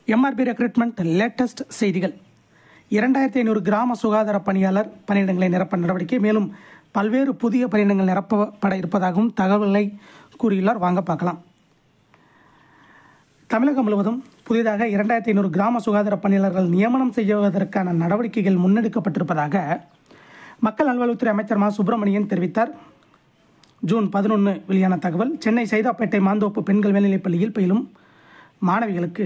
MRP recruitment latest செய்திகள் இரண்டாயிரத்தி ஐநூறு கிராம சுகாதார பணியாளர் பணியிடங்களை நிரப்ப நடவடிக்கை மேலும் பல்வேறு புதிய பணியிடங்கள் நிரப்பப்பட இருப்பதாகவும் தகவல்களை கூறியுள்ளார் வாங்க பார்க்கலாம் தமிழகம் முழுவதும் புதிதாக இரண்டாயிரத்தி ஐநூறு கிராம சுகாதார பணியாளர்கள் நியமனம் செய்வதற்கான நடவடிக்கைகள் முன்னெடுக்கப்பட்டிருப்பதாக மக்கள் நல்வாழ்வுத்துறை அமைச்சர் மா சுப்பிரமணியன் தெரிவித்தார் ஜூன் பதினொன்று வெளியான தகவல் சென்னை சைதாப்பேட்டை மாந்தோப்பு பெண்கள் மேல்நிலைப் பள்ளியில் பயிலும் மாணவிகளுக்கு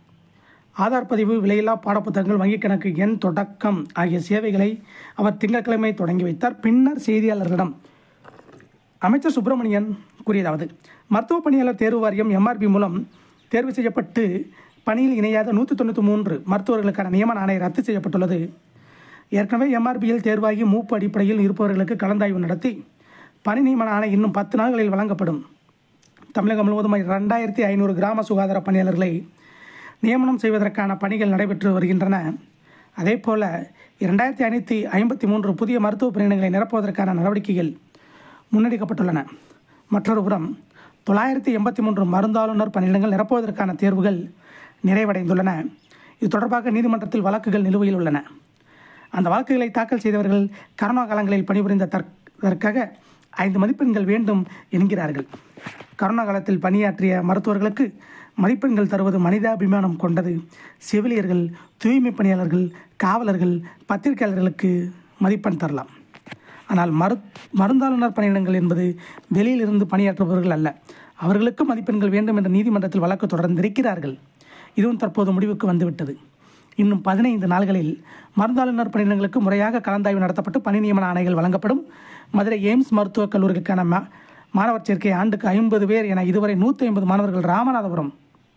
ஆதார் பதிவு விலையில்லா பாடப்புத்தகங்கள் வங்கிக் கணக்கு எண் தொடக்கம் ஆகிய சேவைகளை அவர் திங்கட்கிழமை தொடங்கி வைத்தார் பின்னர் செய்தியாளர்களிடம் அமைச்சர் சுப்பிரமணியன் கூறியதாவது மருத்துவ பணியாளர் தேர்வு வாரியம் எம்ஆர்பி மூலம் தேர்வு செய்யப்பட்டு பணியில் இணையாத நூற்றி தொண்ணூற்றி மூன்று மருத்துவர்களுக்கான நியமன ஆணை ரத்து செய்யப்பட்டுள்ளது ஏற்கனவே எம்ஆர்பியில் தேர்வாகி மூப்பு அடிப்படையில் இருப்பவர்களுக்கு கலந்தாய்வு நடத்தி பணி நியமன ஆணை இன்னும் பத்து நாள்களில் வழங்கப்படும் தமிழகம் முழுவதும் ரெண்டாயிரத்தி ஐநூறு கிராம சுகாதார பணியாளர்களை நியமனம் செய்வதற்கான பணிகள் நடைபெற்று வருகின்றன அதேபோல இரண்டாயிரத்தி ஐநூற்றி ஐம்பத்தி மூன்று புதிய மருத்துவ பணியிடங்களை நிரப்புவதற்கான நடவடிக்கைகள் முன்னெடுக்கப்பட்டுள்ளன மற்றொரு புறம் தொள்ளாயிரத்தி எண்பத்தி மூன்று மருந்தாளுநர் பணியிடங்கள் நிரப்புவதற்கான தேர்வுகள் நிறைவடைந்துள்ளன இது தொடர்பாக நீதிமன்றத்தில் வழக்குகள் நிலுவையில் உள்ளன அந்த வழக்குகளை தாக்கல் செய்தவர்கள் கரோனா காலங்களில் பணிபுரிந்த தற்காக ஐந்து மதிப்பெண்கள் வேண்டும் என்கிறார்கள் கரோனா காலத்தில் பணியாற்றிய மருத்துவர்களுக்கு மதிப்பெண்கள் தருவது மனிதாபிமானம் கொண்டது செவிலியர்கள் தூய்மை பணியாளர்கள் காவலர்கள் பத்திரிகையாளர்களுக்கு மதிப்பெண் தரலாம் ஆனால் மரு மருந்தாளுநர் பணியிடங்கள் என்பது வெளியிலிருந்து பணியாற்றுபவர்கள் அல்ல அவர்களுக்கு மதிப்பெண்கள் வேண்டும் என்ற நீதிமன்றத்தில் வழக்கு தொடர்ந்திருக்கிறார்கள் இதுவும் தற்போது முடிவுக்கு வந்துவிட்டது இன்னும் பதினைந்து நாள்களில் மருந்தாளுநர் பணியிடங்களுக்கு முறையாக கலந்தாய்வு நடத்தப்பட்டு பணி நியமன ஆணைகள் வழங்கப்படும் மதுரை எய்ம்ஸ் மருத்துவக் கல்லூரிக்கான மா மாணவர் சேர்க்கை ஆண்டுக்கு ஐம்பது பேர் என இதுவரை நூற்றி ஐம்பது மாணவர்கள் ராமநாதபுரம்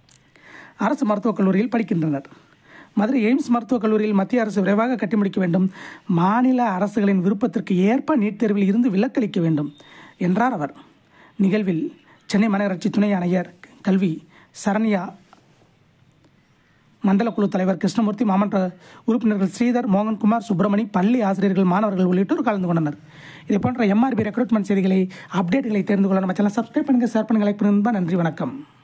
அரசு மருத்துவக் கல்லூரியில் படிக்கின்றனர் மதுரை எய்ம்ஸ் மருத்துவக் கல்லூரியில் மத்திய அரசு விரைவாக கட்டி முடிக்க வேண்டும் மாநில அரசுகளின் விருப்பத்திற்கு ஏற்ப நீட் தேர்வில் இருந்து விலக்களிக்க வேண்டும் என்றார் அவர் நிகழ்வில் சென்னை மாநகராட்சி துணை ஆணையர் கல்வி சரண்யா மண்டல குழு தலைவர் கிருஷ்ணமூர்த்தி மாமன்ற உறுப்பினர்கள் ஸ்ரீதர் மோகன்குமார் சுப்பிரமணி பள்ளி ஆசிரியர்கள் மாணவர்கள் உள்ளிட்டோர் கலந்து கொண்டனர் இதே போன்ற எம்ஆர்பி ரெக்ரூட்மெண்ட் செய்திகளை அப்டேட்டுகளை தெரிந்து கொள்ள நம்ம சேனல் சப்ஸ்கிரைப் பண்ணுங்கள் ஷேர் பண்ணுங்கள் லைக் பண்ணுங்கள் நன்றி வணக்கம்